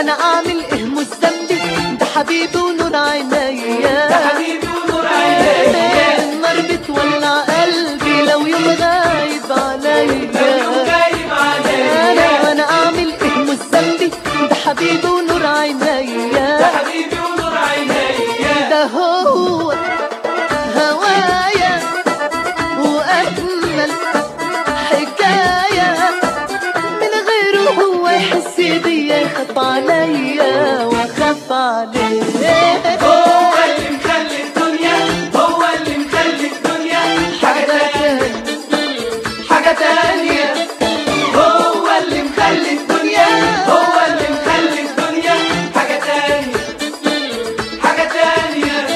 وانا اعمل ايه مش ذنبي ده حبيبي ونور عينيا ده حبيبي ونور عينيا النار بتولع قلبي لو يوم غايب لو يوم عليا غايب عليا انا وانا اعمل ايه مش ذنبي ده حبيبي ونور ده عينيا حبيبي ونور عينيا ده هو هوايا واجمل حكايه من غيره هو يحس بيا يخاف عليا واخاف عليه هو اللي مخلي الدنيا هو اللي مخلي الدنيا حاجة تانية حاجة تانية هو اللي مخلي الدنيا هو اللي مخلي الدنيا حاجة تانية حاجة تانية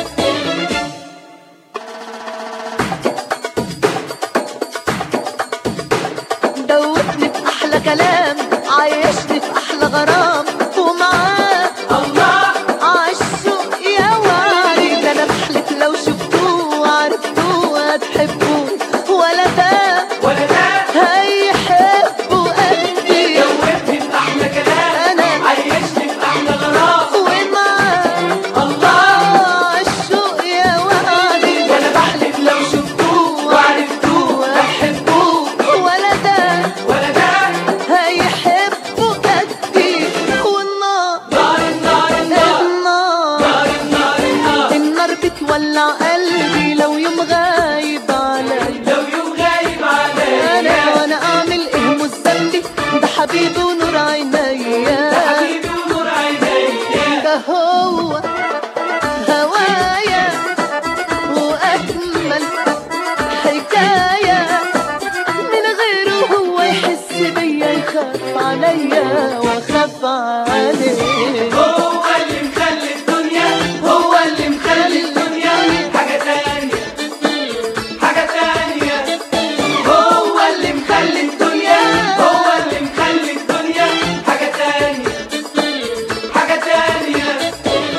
دوتني في احلى كلام عايشني في احلى غرام ومعاه الله عالشوق يا وعري ده انا بحلف لو شفتوه وعرفتوه هتحبوه ولا ده ولا ده هيحبوا قلبي جوبني بأحلى كلام أنا عيشني بأحلى غرام ومعاه الله عالشوق يا وعري وانا بحلف لو شفتوه وعرفتوه بحبوه ولا ده ولا ده هيحبوا قدي والنار نار النار النار النار نار النار النار النار بتولع قلبي لو يوم غايب عليا لو يوم غايب انا عليا وانا اعمل ايه مش ذنبي ده حبيبي ونور ده عينيا حبيبي ونور عينيا ده هو هوايا واجمل حكايه من غيره هو يحس بيا يخاف عليا واخاف عليه هو اللي مخلي الدنيا هو اللي مخلي الدنيا حاجة تانية حاجة تانية هو اللي مخلي الدنيا هو اللي مخلي الدنيا حاجة تانية حاجة تانية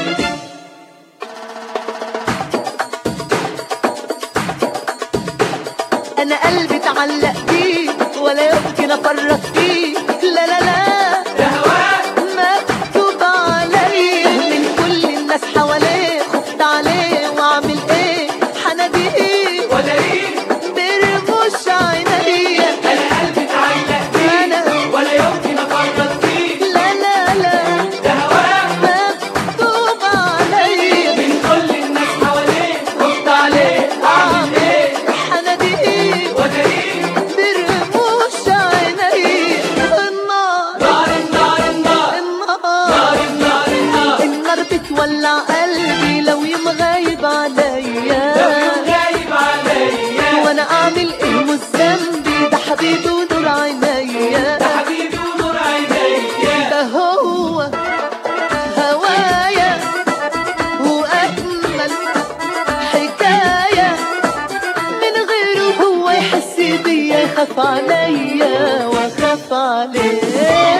انا قلبي اتعلق بيه ولا يمكن افرط فيه لا لا لا ده هواك مكتوب عليه من كل الناس حواليه خفت عليه واعمل ايه حناديه ولا ايه برموش عينيا انا قلبي اتعلق بيه أنا- ولا يمكن افرط فيه لا لا لا ده هواك مكتوب عليه من كل الناس حواليه خفت عليه اعمل ايه حناديه ولا ايه برموش عينيا النار نار النار النار النار نار النار النار النار بتولع قلبي لو يوم غايب لو عليا يوم غايب عليا وانا اعمل ايه مش ذنبي ده حبيبي ونور عينيا ده حبيبي ونور عينيا ده هو هوايا واجمل حكايه من غيره هو يحس بيا يخاف عليا واخاف عليه